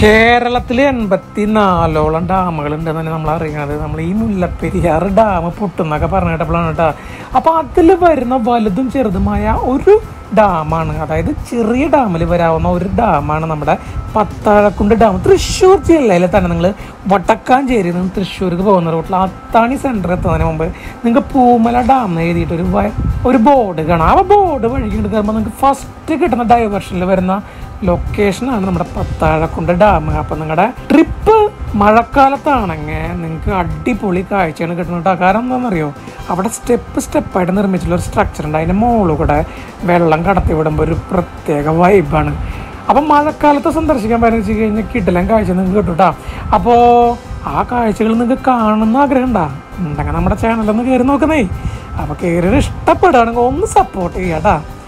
കേരളത്തിൽ എൺപത്തി നാലോളം ഡാമുകൾ ഉണ്ടെന്ന് തന്നെ നമ്മൾ അറിയണത് നമ്മൾ ഈ മുല്ലപ്പെരിയാർ ഡാം പൊട്ടുന്നൊക്കെ പറഞ്ഞു കേട്ടപ്പോഴാണ് കേട്ടോ അപ്പോൾ അതിൽ വരുന്ന വലുതും ചെറുതുമായ ഒരു ഡാമാണ് അതായത് ചെറിയ ഡാമിൽ വരാവുന്ന ഒരു ഡാമാണ് നമ്മുടെ പത്താഴക്കുണ്ട് ഡാം തൃശ്ശൂർ ജില്ലയിൽ തന്നെ നിങ്ങൾ വട്ടക്കാഞ്ചേരിയിൽ നിന്ന് തൃശ്ശൂർക്ക് പോകുന്ന റൂട്ടിൽ അത്താണി സെൻറ്റർ എത്തുന്നതിന് മുമ്പ് നിങ്ങൾക്ക് പൂമല ഡാം എന്ന് എഴുതിയിട്ട് ഒരു വ- ഒരു ബോർഡ് കാണാം ആ ബോർഡ് വഴി കയറുമ്പോൾ നിങ്ങൾക്ക് ഫസ്റ്റ് കിട്ടുന്ന ഡൈവേർഷനിൽ വരുന്ന ലൊക്കേഷനാണ് നമ്മുടെ പത്താഴക്കുണ്ട് ഡാം അപ്പം നിങ്ങളുടെ ട്രിപ്പ് മഴക്കാലത്താണെങ്കിൽ നിങ്ങൾക്ക് അടിപൊളി കാഴ്ചയാണ് കിട്ടുന്നത് കേട്ടോ കാരണം എന്താണെന്നറിയോ അവിടെ സ്റ്റെപ്പ് സ്റ്റെപ്പായിട്ട് നിർമ്മിച്ചിട്ടുള്ള ഒരു സ്ട്രക്ചർ ഉണ്ട് അതിൻ്റെ മുകളിൽ കൂടെ വെള്ളം കടത്തി വിടുമ്പോൾ ഒരു പ്രത്യേക വൈബാണ് അപ്പം മഴക്കാലത്ത് സന്ദർശിക്കാൻ പറ്റുന്ന വെച്ച് കഴിഞ്ഞാൽ കിട്ടില്ല കാഴ്ച നിങ്ങൾക്ക് കിട്ടും കേട്ടോ അപ്പോൾ ആ കാഴ്ചകൾ നിങ്ങൾക്ക് കാണുന്ന ആഗ്രഹം ഉണ്ടാ ഉണ്ടെങ്കിൽ നമ്മുടെ ചാനലൊന്ന് കയറി നോക്കുന്നേ അപ്പോൾ കയറി ഇഷ്ടപ്പെടുകയാണെങ്കിൽ ഒന്ന് സപ്പോർട്ട് ചെയ്യാം കേട്ടോ